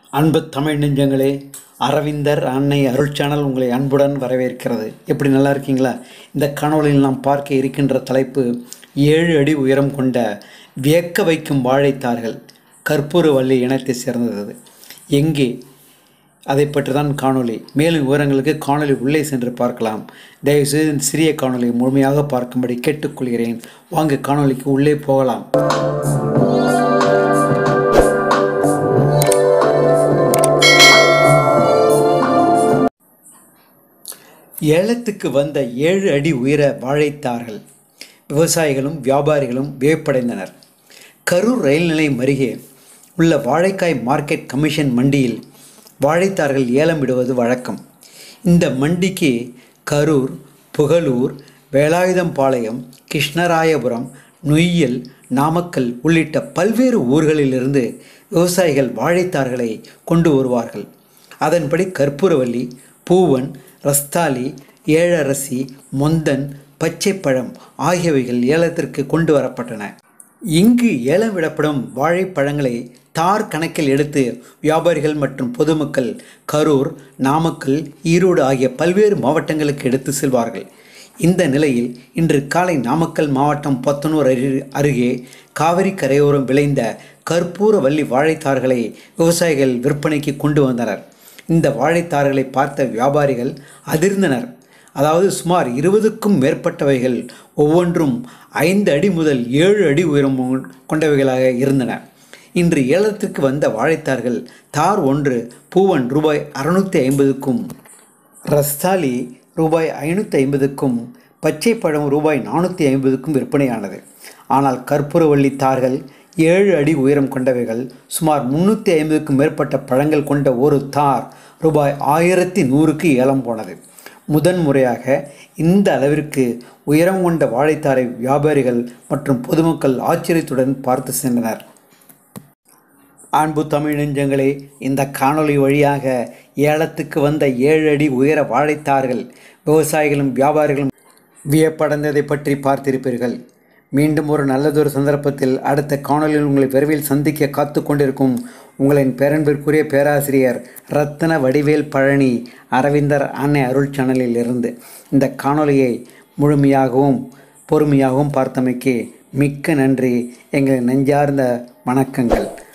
அன்பு தமிழ் நெஞ்சங்களே அரவிந்தர் அன்னை அருள் சேனல் உங்களை அன்புடன் வரவேற்கிறது எப்படி நல்லா இருக்கீங்களா இந்த காணொளியில் நாம் பார்க்க இருக்கின்ற தலைப்பு ஏழு அடி உயரம் கொண்ட வியக்க வைக்கும் வாழைத்தார்கள் கற்பூரவல்லி இனத்தை சேர்ந்தது எங்கே அதை பற்றி தான் காணொளி மேலும் விவரங்களுக்கு காணொளி உள்ளே சென்று பார்க்கலாம் தயவுசெய்து இந்த சிறிய காணொளி முழுமையாக பார்க்கும்படி கேட்டுக்கொள்கிறேன் வாங்க காணொளிக்கு உள்ளே போகலாம் ஏலத்துக்கு வந்த ஏழு அடி உயர வாழைத்தார்கள் விவசாயிகளும் வியாபாரிகளும் வியப்படைந்தனர் கரூர் ரயில் நிலையம் அருகே உள்ள வாழைக்காய் மார்க்கெட் கமிஷன் மண்டியில் வாழைத்தார்கள் ஏலம் விடுவது வழக்கம் இந்த மண்டிக்கு கரூர் புகழூர் வேலாயுதம்பாளையம் கிருஷ்ணராயபுரம் நொய்யல் நாமக்கல் உள்ளிட்ட பல்வேறு ஊர்களிலிருந்து விவசாயிகள் வாழைத்தார்களை கொண்டு வருவார்கள் அதன்படி கற்பூரவல்லி பூவன் ரஸ்தாலி ஏழரசி மொந்தன் பச்சைப்பழம் ஆகியவைகள் ஏலத்திற்கு கொண்டு வரப்பட்டன இங்கு ஏலம் விடப்படும் வாழைப்பழங்களை தார் கணக்கில் எடுத்து வியாபாரிகள் மற்றும் பொதுமக்கள் கரூர் நாமக்கல் ஈரோடு ஆகிய பல்வேறு மாவட்டங்களுக்கு எடுத்து செல்வார்கள் இந்த நிலையில் இன்று காலை நாமக்கல் மாவட்டம் பொத்தனூர் அரு- அருகே காவிரி கரையோரம் விளைந்த கற்பூரவல்லி வாழைத்தார்களை விவசாயிகள் விற்பனைக்கு கொண்டு வந்தனர் இந்த வாழைத்தார்களை பார்த்த வியாபாரிகள் அதிர்ந்தனர் அதாவது சுமார் இருபதுக்கும் மேற்பட்டவைகள் ஒவ்வொன்றும் ஐந்து அடி முதல் ஏழு அடி உயரம் கொண்டவைகளாக இருந்தன இன்று ஏலத்திற்கு வந்த வாழைத்தார்கள் தார் ஒன்று பூவன் ரூபாய் அறுநூற்றி ஐம்பதுக்கும் ரஸ்தாலி ரூபாய் ஐநூற்றி ஐம்பதுக்கும் பச்சை பழம் ரூபாய் நானூற்றி ஐம்பதுக்கும் விற்பனையானது ஆனால் கற்பூரவள்ளி தார்கள் ஏழு அடி உயரம் கொண்டவைகள் சுமார் முந்நூற்றி ஐம்பதுக்கும் மேற்பட்ட பழங்கள் கொண்ட ஒரு தார் ரூபாய் ஆயிரத்தி நூறுக்கு ஏலம் போனது முதன் முறையாக இந்த அளவிற்கு உயரம் கொண்ட வாழைத்தாரை வியாபாரிகள் மற்றும் பொதுமக்கள் ஆச்சரியத்துடன் பார்த்து சென்றனர் அன்பு தமிழ் நெஞ்சங்களே இந்த காணொளி வழியாக ஏலத்துக்கு வந்த ஏழு அடி உயர வாழைத்தார்கள் விவசாயிகளும் வியாபாரிகளும் வியப்படைந்ததை பற்றி பார்த்திருப்பீர்கள் மீண்டும் ஒரு நல்லதொரு சந்தர்ப்பத்தில் அடுத்த காணொளியில் உங்களை விரைவில் சந்திக்க காத்து கொண்டிருக்கும் உங்களின் பேரன்பிற்குரிய பேராசிரியர் ரத்ன வடிவேல் பழனி அரவிந்தர் அன்னை அருள் சேனலில் இருந்து இந்த காணொளியை முழுமையாகவும் பொறுமையாகவும் பார்த்தமைக்கு மிக்க நன்றி எங்களின் நெஞ்சார்ந்த வணக்கங்கள்